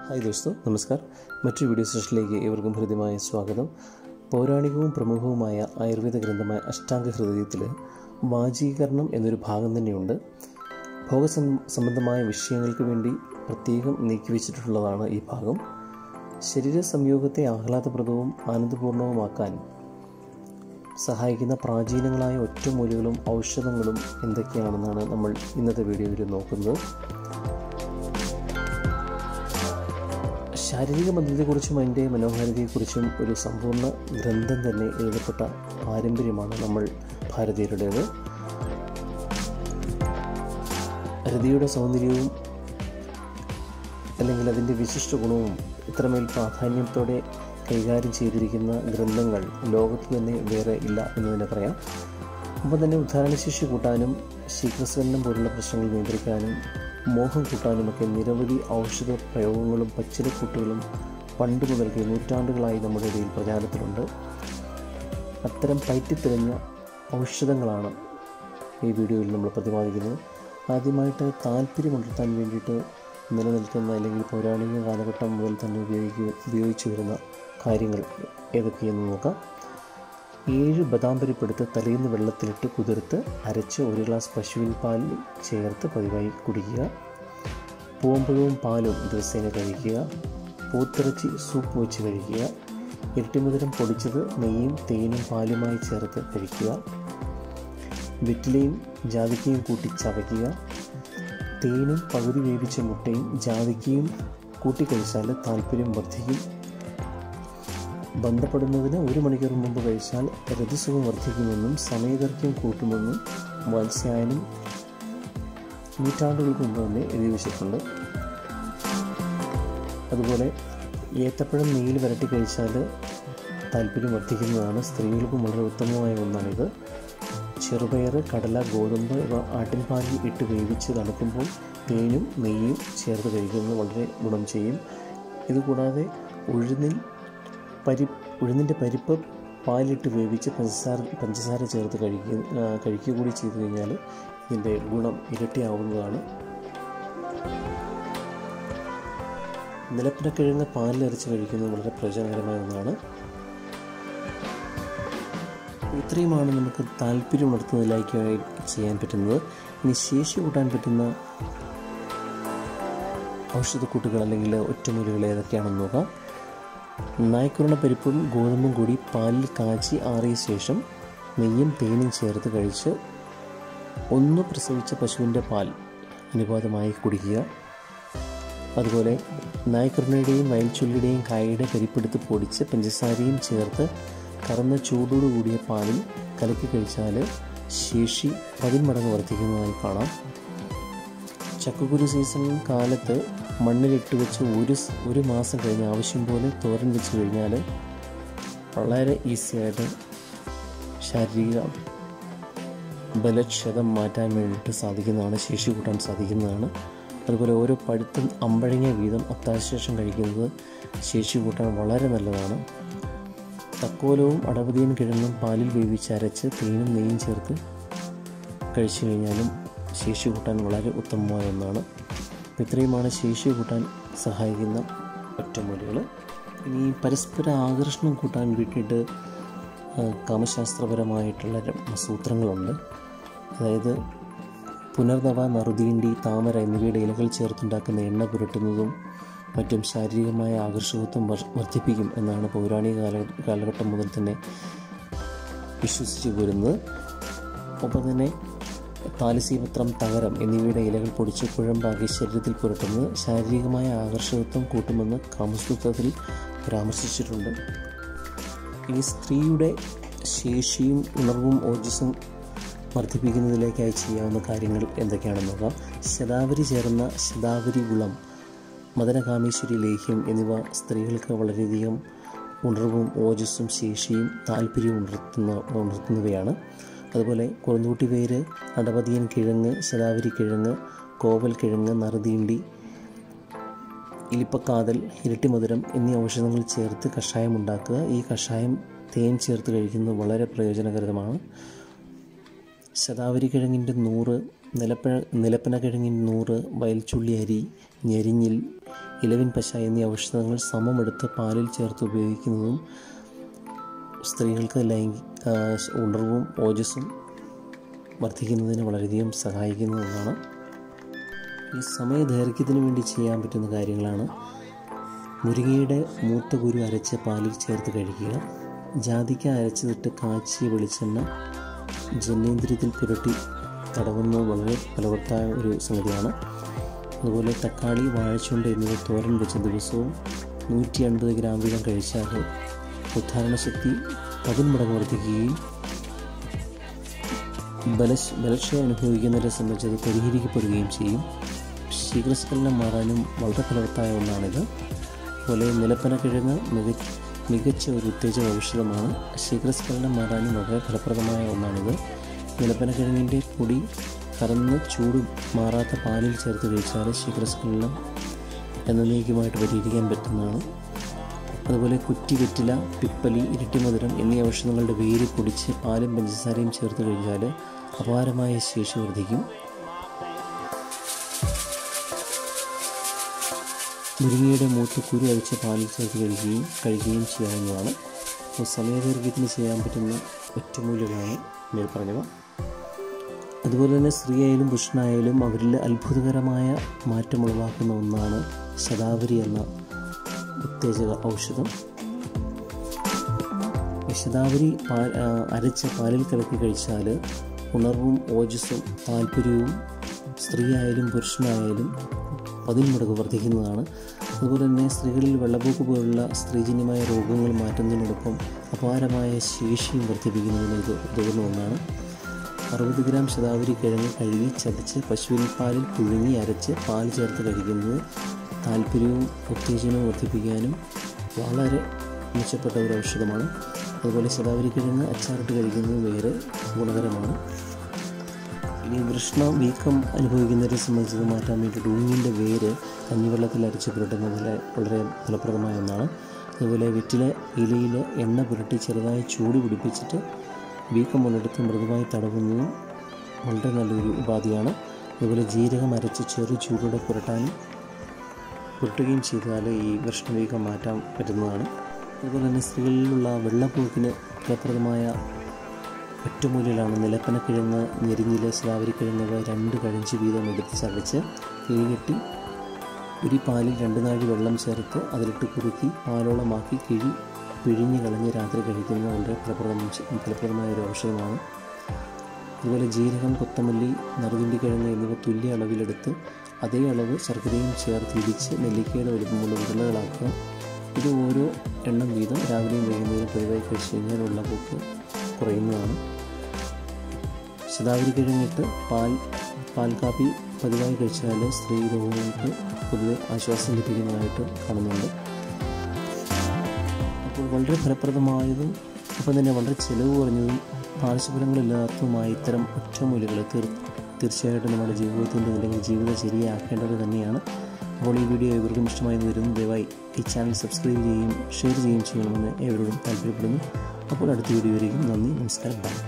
hi ദോസ്തോ നമസ്കാർ മറ്റൊരു video സെഷനിലേക്ക് ഏവർക്കും ഹൃദ്യമായ സ്വാഗതം പൗരാണികവും പ്രമുഖവുമായ ആയുർവേദ ഗ്രന്ഥമായ അഷ്ടാംഗ ഹൃദയത്തിൽ വാചീകരണം എന്നൊരു ഭാഗം തന്നെയുണ്ട് ഭോഗ സംബന്ധമായ വിഷയങ്ങൾക്ക് വേണ്ടി പ്രത്യേകം നീക്കിവെച്ചിട്ടുള്ളതാണ് ഈ ഭാഗം ശരീര സംയോഗത്തെ ആഹ്ലാദപ്രദവും ആനന്ദപൂർണവുമാക്കാൻ സഹായിക്കുന്ന പ്രാചീനങ്ങളായ ഒറ്റമൂലികളും ഔഷധങ്ങളും എന്തൊക്കെയാണെന്നാണ് നമ്മൾ ഇന്നത്തെ വീഡിയോയിൽ നോക്കുന്നത് ശാരീരിക ബന്ധത്തെക്കുറിച്ചും അതിൻ്റെ മനോഹാരിതയെക്കുറിച്ചും ഒരു സമ്പൂർണ്ണ ഗ്രന്ഥം തന്നെ എഴുതപ്പെട്ട പാരമ്പര്യമാണ് നമ്മൾ ഭാരതീയരുടേത് ഹൃദയയുടെ സൗന്ദര്യവും അല്ലെങ്കിൽ അതിൻ്റെ വിശിഷ്ട ഗുണവും ഇത്രമേൽ പ്രാധാന്യത്തോടെ കൈകാര്യം ചെയ്തിരിക്കുന്ന ഗ്രന്ഥങ്ങൾ ലോകത്ത് തന്നെ വേറെ ഇല്ല എന്ന് തന്നെ പറയാം ഒപ്പം തന്നെ ഉദ്ധാരണശേഷി കൂട്ടാനും ശീഘ്രസ്ഖലനം പോലുള്ള പ്രശ്നങ്ങൾ നിയന്ത്രിക്കാനും മോഹം കൂട്ടാനുമൊക്കെ നിരവധി ഔഷധ പ്രയോഗങ്ങളും പച്ചിലക്കൂട്ടുകളും പണ്ട് മുതൽക്ക് നൂറ്റാണ്ടുകളായി നമ്മുടെ ഇടയിൽ പ്രചാരത്തിലുണ്ട് അത്തരം പയറ്റിത്തെളിഞ്ഞ ഔഷധങ്ങളാണ് ഈ വീഡിയോയിൽ നമ്മൾ പ്രതിപാദിക്കുന്നത് ആദ്യമായിട്ട് താല്പര്യമുണർത്താൻ വേണ്ടിയിട്ട് നിലനിൽക്കുന്ന അല്ലെങ്കിൽ പൗരാണിക കാലഘട്ടം മുതൽ തന്നെ ഉപയോഗിക്കുക ഉപയോഗിച്ചു വരുന്ന കാര്യങ്ങൾ ഏതൊക്കെയെന്ന് നോക്കാം ഏഴ് ബദാം പരിപ്പെടുത്ത് തലേന്ന് വെള്ളത്തിലിട്ട് കുതിർത്ത് അരച്ച് ഒരു ഗ്ലാസ് പശുവിൻ പാലിൽ ചേർത്ത് പതിവായി കുടിക്കുക പൂമ്പഴവും പാലും ദിവസേന കഴിക്കുക പൂത്തിറച്ചി സൂപ്പ് വെച്ച് കഴിക്കുക ഇരട്ടിമധുരം പൊടിച്ചത് നെയ്യും തേനും പാലുമായി ചേർത്ത് കഴിക്കുക വെറ്റിലയും ജാതിക്കയും കൂട്ടി ചവയ്ക്കുക തേനും പകുതി വേവിച്ച മുട്ടയും ജാതിക്കയും കൂട്ടിക്കഴിച്ചാൽ താല്പര്യം വർദ്ധിക്കും ബന്ധപ്പെടുന്നതിന് ഒരു മണിക്കൂർ മുമ്പ് കഴിച്ചാൽ രതിസുഖം വർദ്ധിക്കുമെന്നും സമയദൈർഘ്യം കൂട്ടുമെന്നും വാത്സ്യായനും നൂറ്റാണ്ടുകൾക്ക് മുമ്പ് തന്നെ എഴുതി വെച്ചിട്ടുണ്ട് അതുപോലെ ഏത്തപ്പഴം നെയ്യിൽ വരട്ടി കഴിച്ചാൽ താല്പര്യം വർദ്ധിക്കുന്നതാണ് സ്ത്രീകൾക്കും വളരെ ഉത്തമമായ ഒന്നാണിത് ചെറുപയർ കടല ഗോതമ്പ് ഇവ ആട്ടിൻപാലിൽ ഇട്ട് വേവിച്ച് തണുക്കുമ്പോൾ തേനും നെയ്യും ചേർത്ത് കഴിക്കുന്നത് വളരെ ഗുണം ചെയ്യും ഇതുകൂടാതെ ഉഴുന്നിൽ പരി ഉഴുന്നിൻ്റെ പരിപ്പ് പാലിട്ട് വേവിച്ച് പഞ്ചസാര പഞ്ചസാര ചേർത്ത് കഴിക്കുക കഴിക്കുക കൂടി ചെയ്തു കഴിഞ്ഞാൽ ഇതിൻ്റെ ഗുണം ഇരട്ടിയാവുന്നതാണ് നിലപ്പിടക്കിഴങ്ങ് പാലിലരച്ച് കഴിക്കുന്നത് വളരെ പ്രയോജനകരമായ ഒന്നാണ് ഇത്രയുമാണ് നമുക്ക് താല്പര്യം ഉണർത്തുന്നതിലേക്കായി ചെയ്യാൻ പറ്റുന്നത് ഇനി ശേഷി കൂട്ടാൻ പറ്റുന്ന ഔഷധക്കൂട്ടുകൾ അല്ലെങ്കിൽ ഒറ്റമൂലികൾ ഏതൊക്കെയാണെന്ന് നോക്കാം നായ്ക്കുരുണ പരിപ്പും ഗോതമ്പും കൂടി പാലിൽ കാച്ചി ആറിയ ശേഷം നെയ്യും തേനും ചേർത്ത് കഴിച്ച് ഒന്ന് പ്രസവിച്ച പശുവിൻ്റെ പാൽ അനുപാതമായി കുടിക്കുക അതുപോലെ നായ്ക്കുരുണയുടെയും വയൽച്ചുള്ളിയുടെയും കായയുടെ പരിപ്പെടുത്ത് പൊടിച്ച് പഞ്ചസാരയും ചേർത്ത് കറന്ന ചൂടോടു കൂടിയ പാലിൽ കലക്കി കഴിച്ചാൽ ശേഷി പതിന്മടങ്ങ് വർദ്ധിക്കുന്നതായി കാണാം ചക്കക്കുരു സീസൺ കാലത്ത് മണ്ണിലിട്ട് വെച്ച് ഒരു ഒരു മാസം കഴിഞ്ഞ് ആവശ്യം പോലെ തോരൻ വെച്ച് കഴിഞ്ഞാൽ വളരെ ഈസിയായിട്ട് ശാരീരിക ബലക്ഷതം മാറ്റാൻ വേണ്ടിയിട്ട് സാധിക്കുന്നതാണ് ശേഷി കൂട്ടാൻ സാധിക്കുന്നതാണ് അതുപോലെ ഓരോ പഴുത്ത അമ്പഴങ്ങ വീതം അത്താശേഷം കഴിക്കുന്നത് ശേഷി കൂട്ടാൻ വളരെ നല്ലതാണ് തക്കോലവും അടവതിയും കിഴങ്ങും പാലിൽ വേവിച്ച് അരച്ച് തേനും നെയ്യും ചേർത്ത് കഴിച്ചു കഴിഞ്ഞാലും ശേഷി കൂട്ടാൻ വളരെ ഉത്തമമായ ഒന്നാണ് ഇത്രയുമാണ് ശേഷി കൂട്ടാൻ സഹായിക്കുന്ന ഒറ്റമൂലികൾ ഇനി പരസ്പര ആകർഷണം കൂട്ടാൻ വേണ്ടിയിട്ട് കാമശാസ്ത്രപരമായിട്ടുള്ള സൂത്രങ്ങളുണ്ട് അതായത് പുനർനവ നറുതീണ്ടി താമര എന്നിവയുടെ ഇലകൾ ചേർത്തുണ്ടാക്കുന്ന എണ്ണ പുരട്ടുന്നതും മറ്റും ശാരീരികമായ ആകർഷകത്വം വർദ്ധിപ്പിക്കും എന്നാണ് പൗരാണിക കാല കാലഘട്ടം മുതൽ തന്നെ വിശ്വസിച്ചു പോരുന്നത് ഒപ്പം തന്നെ താലസീപത്രം തകരം എന്നിവയുടെ ഇലകൾ പൊടിച്ച് കുഴമ്പാക്കി ശരീരത്തിൽ പുരട്ടുന്നത് ശാരീരികമായ ആകർഷകത്വം കൂട്ടുമെന്ന് കാമസൂത്രത്തിൽ പരാമർശിച്ചിട്ടുണ്ട് ഇനി സ്ത്രീയുടെ ശേഷിയും ഉണർവും ഓജസ്സും വർദ്ധിപ്പിക്കുന്നതിലേക്കായി ചെയ്യാവുന്ന കാര്യങ്ങൾ എന്തൊക്കെയാണെന്ന് നോക്കാം ശതാവരി ചേർന്ന ശതാവരി ഗുളം മദനകാമേശ്വരി ലേഹ്യം എന്നിവ സ്ത്രീകൾക്ക് വളരെയധികം ഉണർവും ഓജസ്സും ശേഷിയും താല്പര്യവും ഉണർത്തുന്ന ഉണർത്തുന്നവയാണ് അതുപോലെ കുറുന്തൂട്ടി വേര് അടപതിയൻ കിഴങ്ങ് ശതാവരി കിഴങ്ങ് കോവൽ കിഴങ്ങ് നറുതീണ്ടി ഇലിപ്പക്കാതൽ ഇരട്ടിമധുരം എന്നീ ഔഷധങ്ങൾ ചേർത്ത് കഷായം ഉണ്ടാക്കുക ഈ കഷായം തേൻ ചേർത്ത് കഴിക്കുന്നത് വളരെ പ്രയോജനകരമാണ് ശതാവരി കിഴങ്ങിൻ്റെ നൂറ് നിലപ്പ നിലപ്പന കിഴങ്ങിൻ നൂറ് വയൽച്ചുള്ളി അരി ഞെരിഞ്ഞിൽ ഇലവിൻ പശ എന്നീ ഔഷധങ്ങൾ സമമെടുത്ത് പാലിൽ ചേർത്ത് ഉപയോഗിക്കുന്നതും സ്ത്രീകൾക്ക് ലൈംഗിക ആ, ഉണർവും ഓജസ്സും വർദ്ധിക്കുന്നതിന് വളരെയധികം സഹായിക്കുന്ന ഒന്നാണ് ഈ സമയദൈർഘ്യത്തിന് വേണ്ടി ചെയ്യാൻ പറ്റുന്ന കാര്യങ്ങളാണ് മുരിങ്ങയുടെ മൂത്ത കുരു അരച്ച് പാലിൽ ചേർത്ത് കഴിക്കുക ജാതിക്ക അരച്ചിട്ട് കാച്ചിയ വെളിച്ചെണ്ണ ജനേന്ദ്രിയത്തിൽ പുരട്ടി തടവുന്നത് വളരെ ഫലവത്തായ ഒരു സംഗതിയാണ് അതുപോലെ തക്കാളി വാഴച്ചുണ്ട് എന്നിവ തോരൻ വെച്ച ദിവസവും നൂറ്റി അൻപത് ഗ്രാം വീതം കഴിച്ചാൽ ഉദ്ധാരണശക്തി പതിന്മടങ്ങ് വർദ്ധിക്കുകയും ബലശ് ബലക്ഷയം അനുഭവിക്കുന്നവരെ സംബന്ധിച്ച് അത് പരിഹരിക്കപ്പെടുകയും ചെയ്യും ശീഘ്രസ്ഖലനം മാറാനും വളരെ ഫലവത്തായ ഒന്നാണിത് അതുപോലെ നിലപ്പനക്കിഴങ്ങ് മിക മികച്ച ഒരു ഉത്തേജക ഔഷധമാണ് ശീഘ്രസ്ഖലനം മാറാനും വളരെ ഫലപ്രദമായ ഒന്നാണിത് നിലപ്പനക്കിഴങ്ങിൻ്റെ പൊടി കറന്ന് ചൂട് മാറാത്ത പാലിൽ ചേർത്ത് കഴിച്ചാൽ ശീഘ്രസ്ഖലനം എന്നേക്കുമായിട്ട് പരിഹരിക്കാൻ പറ്റുന്നതാണ് അതുപോലെ കുറ്റി വെറ്റില പിപ്പലി ഇരട്ടിമധുരം എന്നീ ഔഷധങ്ങളുടെ വേര് പൊടിച്ച് പാലും പഞ്ചസാരയും ചേർത്ത് കഴിച്ചാൽ അപാരമായ ശേഷി വർദ്ധിക്കും മുരിങ്ങയുടെ മൂത്ത് കുരു അഴിച്ച് പാലിൽ ചേർത്ത് കഴിക്കുകയും കഴിക്കുകയും ചെയ്യാവുന്നതാണ് അപ്പോൾ സമയദൈർഘ്യത്തിന് ചെയ്യാൻ പറ്റുന്ന ഒറ്റമൂല്യമാണ് മേൽ പറഞ്ഞവ അതുപോലെ തന്നെ സ്ത്രീയായാലും പുരുഷനായാലും അവരിൽ അത്ഭുതകരമായ മാറ്റം ഉളവാക്കുന്ന ഒന്നാണ് ശതാവരി എന്ന ഉത്തേജക ഔഷധം ഈ ശതാവരി പാ ആ, അരച്ച് പാലിൽ കലക്കി കഴിച്ചാൽ ഉണർവും ഓജസ്സും താല്പര്യവും സ്ത്രീയായാലും പുരുഷനായാലും പതിന്മടങ്ങ് വർദ്ധിക്കുന്നതാണ് അതുപോലെ തന്നെ സ്ത്രീകളിൽ വെള്ളപ്പൊക്ക് പോലുള്ള സ്ത്രീജന്യമായ രോഗങ്ങൾ മാറ്റുന്നതിനോടൊപ്പം അപാരമായ ശേഷിയും വർദ്ധിപ്പിക്കുന്നതിന് ഇത് ഉതകുന്ന ഒന്നാണ് അറുപത് ഗ്രാം ശതാവരി കിഴങ്ങ് കഴുകി ചതച്ച് പശുവിൻ പാലിൽ പുഴുങ്ങി അരച്ച് പാൽ ചേർത്ത് കഴിക്കുന്നത് താല്പര്യവും ഉത്തേജനവും വർദ്ധിപ്പിക്കാനും വളരെ മെച്ചപ്പെട്ട ഒരു ഔഷധമാണ് അതുപോലെ ശതാവരി കിഴങ്ങ് അച്ചാറിട്ട് കഴിക്കുന്നത് വേറെ ഗുണകരമാണ് ഇനി വൃഷ്ണ വീക്കം അനുഭവിക്കുന്നവരെ സംബന്ധിച്ച് മാറ്റാൻ വേണ്ടിയിട്ട് ഉങ്ങിൻ്റെ വേര് കഞ്ഞിവെള്ളത്തിൽ അരച്ച് പുരട്ടുന്നതിൽ വളരെ ഫലപ്രദമായ ഒന്നാണ് അതുപോലെ വെറ്റില ഇലയിൽ എണ്ണ പുരട്ടി ചെറുതായി ചൂട് പിടിപ്പിച്ചിട്ട് വീക്കം മുന്നെടുത്ത് മൃദുവായി തടവുന്നതും വളരെ നല്ലൊരു ഉപാധിയാണ് അതുപോലെ ജീരകം അരച്ച് ചെറു ചൂടോടെ പുരട്ടാനും പുരട്ടുകയും ചെയ്താൽ ഈ വൃഷ്ണവീക്കം മാറ്റാൻ പറ്റുന്നതാണ് അതുപോലെ തന്നെ സ്ത്രീകളിലുള്ള വെള്ളപ്പൊക്കിന് ഫലപ്രദമായ ഒറ്റമൂലിലാണ് നിലപ്പനക്കിഴങ്ങ് ഞെരിഞ്ഞില് സ്ലാവരിക്കിഴങ്ങ് രണ്ട് കഴഞ്ച് വീതം എടുത്ത് ചതച്ച് കിഴികെട്ടി ഒരു പാലിൽ രണ്ട് നാഴി വെള്ളം ചേർത്ത് അതിലിട്ട് കുറുക്കി പാലോളമാക്കി കിഴി പിഴിഞ്ഞ് കളഞ്ഞ് രാത്രി കഴിക്കുന്നത് വളരെ ഫലപ്രദം ഫലപ്രദമായ ഒരു ഔഷധമാണ് അതുപോലെ ജീരകം കൊത്തമല്ലി നറുതുണ്ടിക്കിഴങ്ങ് എന്നിവ തുല്യ അളവിലെടുത്ത് അതേ അളവ് ശർക്കരയും ചേർത്ത് ഇടിച്ച് നെല്ലിക്കയുടെ വലുപ്പമുള്ള ഉരുളകളാക്കുക ഇത് ഓരോ എണ്ണം വീതം രാവിലെയും വൈകുന്നേരം പതിവായി കഴിച്ചു കഴിഞ്ഞാൽ വെള്ളപ്പൊക്ക് കുറയുന്നതാണ് ശതാവരി കിഴങ്ങിട്ട് പാൽ പാൽ കാപ്പി പതിവായി കഴിച്ചാൽ സ്ത്രീ രോഗങ്ങൾക്ക് പൊതുവെ ആശ്വാസം ലഭിക്കുന്നതായിട്ട് കാണുന്നുണ്ട് അപ്പോൾ വളരെ ഫലപ്രദമായതും ഒപ്പം തന്നെ വളരെ ചിലവ് കുറഞ്ഞതും പാർശ്വഫലങ്ങളില്ലാത്തതുമായ ഇത്തരം ഒറ്റമൂലികൾ തീർ തീർച്ചയായിട്ടും നമ്മുടെ ജീവിതത്തിൻ്റെ അല്ലെങ്കിൽ ജീവിതം ശരിയാക്കേണ്ടത് തന്നെയാണ് അപ്പോൾ ഈ വീഡിയോ ഏവർക്കും ഇഷ്ടമായി വരുന്നു ദയവായി ഈ ചാനൽ സബ്സ്ക്രൈബ് ചെയ്യുകയും ഷെയർ ചെയ്യുകയും ചെയ്യണമെന്ന് ഏവരോടും താല്പര്യപ്പെടുന്നു അപ്പോൾ അടുത്ത വീഡിയോ വരെയും നന്ദി നമസ്കാരം ബൈ